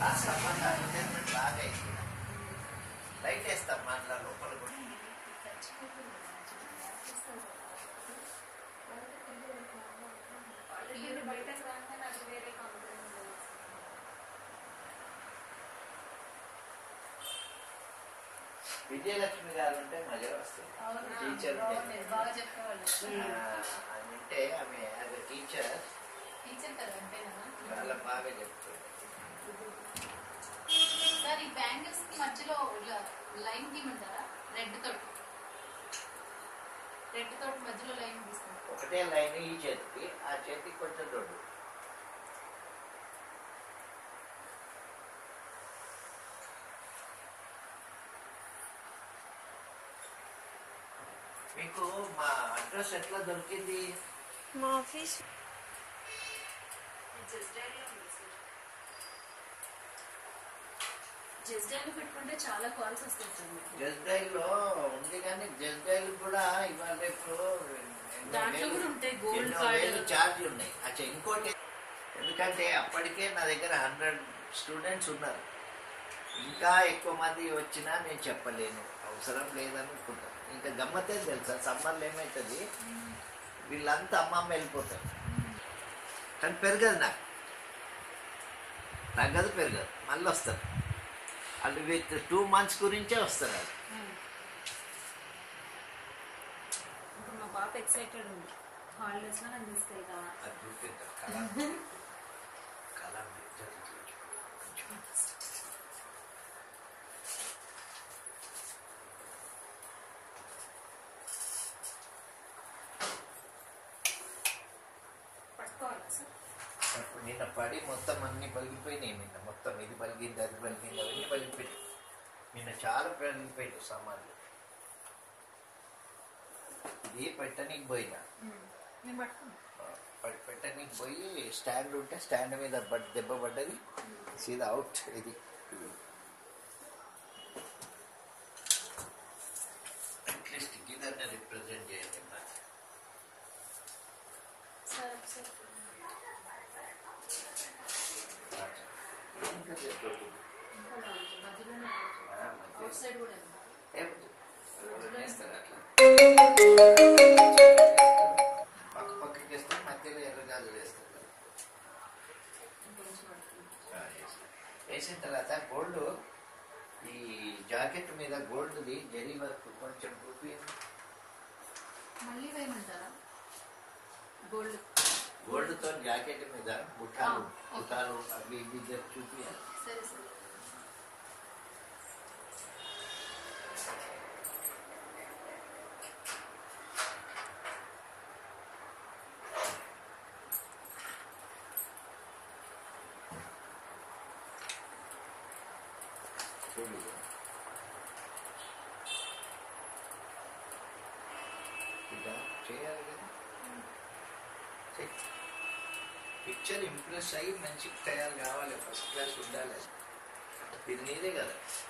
సంబంధం అడ్వర్టైజ్మెంట్ బాగా అయింది లైట్ వేస్తాం మాటల లోపల కూడా విజయలక్ష్మి గారు ఉంటే మజా వస్తుంది టీచర్ ఉంటే బాగా చెప్పేవాళ్ళు ఆ, ఆమె ఉంటే ఆమె యాజ్ ఎ టీచర్ టీచర్ కదా అంతేనా చాలా బాగా చెప్తుంది సార్ ఈ బ్యాంగిల్స్ కి మధ్యలో లైన్ తీయమంటారా రెడ్ తోటి రెడ్ తోటి మధ్యలో లైన్ తీస్తాం ఒకటే లైన్ ఈ చేతికి ఆ చేతికి కొంచెం దొడ్డు మీకు మా అడ్రస్ ఎట్లా దొరికింది మా ఆఫీస్ జస్ట్ డైల్ పెట్టుకుంటే చాలా కాల్స్ వస్తాయి సార్ మీకు జస్డైల్ లో ఉంది కానీ జస్డైల్ కూడా ఇవాళ రేపు ఎన్నో దాంట్లో వేలు- కూడా ఉంటాయి గోల్డ్ ఎన్నో కార్డ్ వేలు ఛార్జీలు ఉన్నాయి అచ్చా ఇంకోటి ఎందుకంటే అప్పటికే నా దగ్గర హండ్రెడ్ స్టూడెంట్స్ ఉన్నారు ఇంకా ఎక్కువ మంది వచ్చినా నేను చెప్పలేను అవసరం లేదనుకుంటా ఇంకా గమ్మతే తెలుసా సమ్మర్లో ఏమవుతుంది వీళ్ళంతా అమ్మమ్మ వెళ్ళిపోతారు కానీ పెరగదు నాకు తగ్గదు పెరగదు మళ్ళీ వస్తారు వాళ్ళు విత్ టూ మంత్స్ గురించే వస్తారు వాళ్ళు ఇప్పుడు మా పాప ఎక్సైటెడ్ ఉంది హాలిడేస్ లో నన్ను తీసుకెళ్తా అది చూపిద్దాం కళ కళ పట్టుకోవాలా సార్ అప్పుడు నిన్న పడి మొత్తం అన్ని పలిగిపోయినాయి నిన్న మొత్తం ఇది పలిగింది అది పలిగింది అవన్నీ పలిగిపోయినాయి నిన్న చాలా పలిగిపోయింది సామాన్లు ఇది పెట్టనీకి పోయినా నేను పట్టుకున్నా ప- పెట్టనీకి పోయి స్టాండ్ ఉంటే స్టాండ్ మీద పడ్ దెబ్బ పడ్డది సీదా అవుట్ ఇది అట్లీస్ట్ గిదర్ని రిప్రజెంట్ చేయండి నాకు సార్ సార్ ఇంకా చెప్పు. ఇంకా బాగుంది. మధ్యలోనే ఆ, మధ్య- అవుట్ సైడ్ కూడా ఉంది. ఏం- వేస్తారు అట్లా. పక్క పక్కకి వేస్తే మధ్యలో ఎర్రగాజులు వేస్తారు ఇంకొంచెం పడుతుంది ఆ, వేస్తారు. వేసిన తర్వాత గోల్డ్ ఈ జాకెట్ మీద గోల్డ్ది జరీ వర్క్ కొంచెం చూపించండి మళ్ళీ వేయమంటారా గోల్డ్ గోల్డ్ తో జాకెట్ మీద బుట్టాలు ఆ, ఓకే. బుట్టాలు అవి ఇవి చూపించాలి సరే సరే చూడు ఇలా చేయాలి కదా చెయ్. పిక్చర్ ఇంప్రెస్ అయ్యి మంచి తయారు కావాలి ఫస్ట్ క్లాస్ ఉండాలి ఇది నీదే కదా